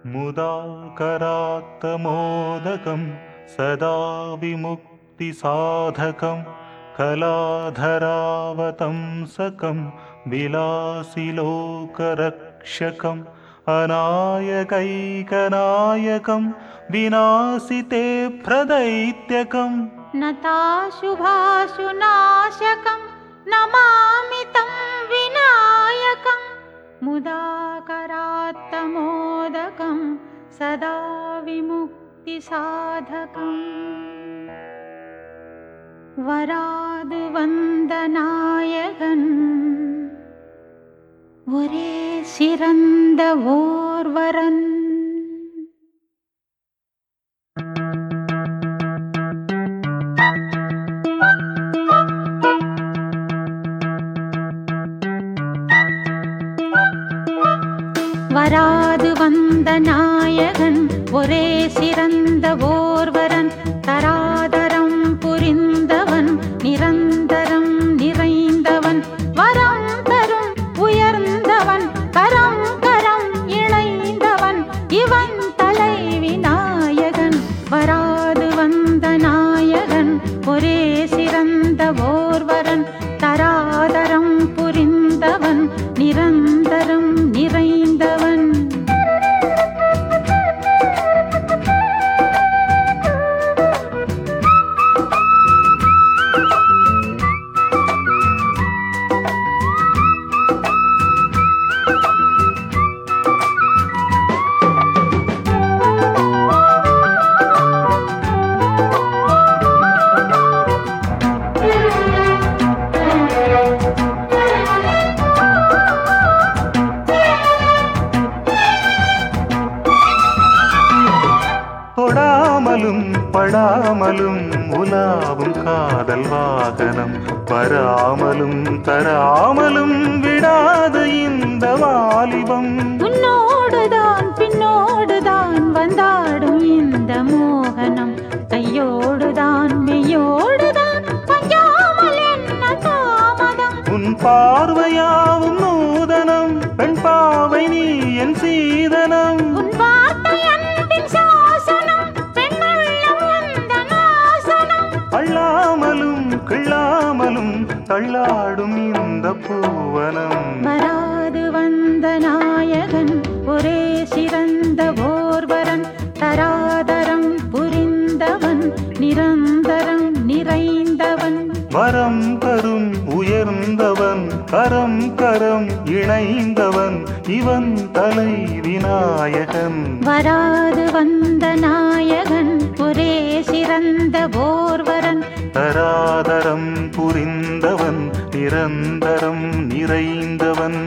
मुदाकरात्तमोदकं सदा विमुक्तिसाधकं कलाधरावतंसकं विलासिलोकरक्षकम् अनायकैकनायकं विनाशिते प्रदैत्यकम् नताशुभाशुनाशकं नमामि तं विनायकं मुदाकरात्तमोदकं सदा विमुक्तिसाधकम् வராது வந்த நாயகன் ஒரே சிறந்த ஓர்வரன் வராது வந்த நாயகன் ஒரே சிறந்த ஓர்வரன் தராதரம் புரிந்தவன் நிரந்தரம் நிறைந்தவன் வரம் தரும் உயர்ந்தவன் கரம் கரம் இணைந்தவன் இவன் தலை விநாயகன் வராது வந்த நாயகன் ஒரே சிறந்த ஓர்வரன் தராதரம் புரிந்தவன் நிரந்தரம் நிறைந்தவன் தொடாமலும் படாமலும் உலாவும் காதல் வாகனம் வராமலும் தராமலும் விடாது இந்த வாலிபம் உன்னோடுதான் பின்னோடுதான் வந்தாடும் இந்த மோகனம் கையோடுதான் மெய்யோடுதான் பஞ்சாமல் என்ன தாமதம் உன் பார்வையாவும் நூதனம் பெண் பாவை நீ என் சீதனம் உன் வார்த்தை அன்பின் சாசனம் பெண்ணுள்ளம் வந்த நாசனம் அள்ளாமலும் கிள்ளாமலும் தள்ளாடும் இந்த பூவனம் வராது வந்த நாயகன் ஒரே சிறந்த ஓர்வரன் தராதரம் புரிந்தவன் நிரந்தரம் நிறைந்தவன் வரம் தரும் உயர்ந்தவன் கரம் கரம் இணைந்தவன் இவன் தலை விநாயகன் வராது வந்த நாயகன் ஒரே சிறந்த ஓர்வரன் தராதரம் புரிந்தவன் நிரந்தரம் நிறைந்தவன்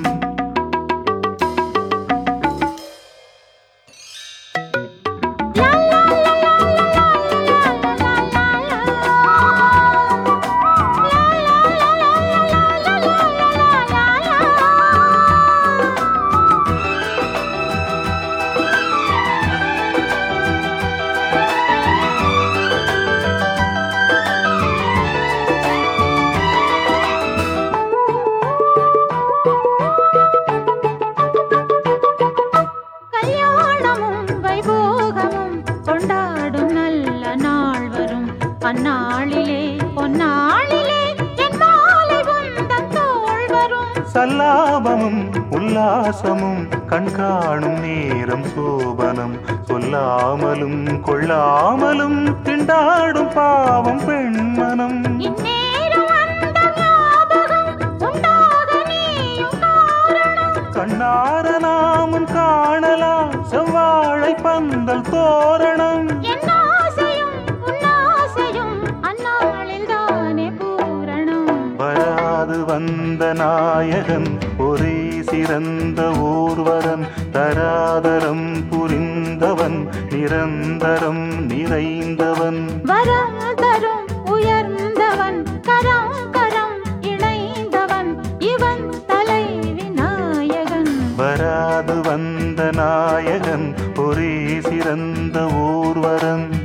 கல்யாணமும் வைபோகமும் கொண்டாடும் நல்ல நாள் வரும் அந்நாளிலே பொன்னாளிலே என் மாலை உந்தன் தோள் வரும் சல்லாபமும் உல்லாசமும் கண்காணும் நேரம் சோபனம் சொல்லாமலும் கொள்ளாமலும் திண்டாடும் பாவம் பெண்மனம் இந்நேரம் அந்த ஞாபகம் உண்டாக நீயும் காரணம் கண்ணார நாமும் காணலாம் செவ்வாழை பந்தல் தோரணம் என் ஆசையும் உன் ஆசையும் அந்நாளில் தானே பூரணம் வராது வந்த நாயகன் ஒரே சிறந்த ஊர்வரன் தராதரம் புரிந்தவன் நிரந்தரம் நிறைந்தவன் வரம் தரும் உயர்ந்தவன் கரம் கரம் இணைந்தவன் இவன் தலை விநாயகன் வராது வந்த நாயகன் ஒரே சிறந்த ஊர்வரன்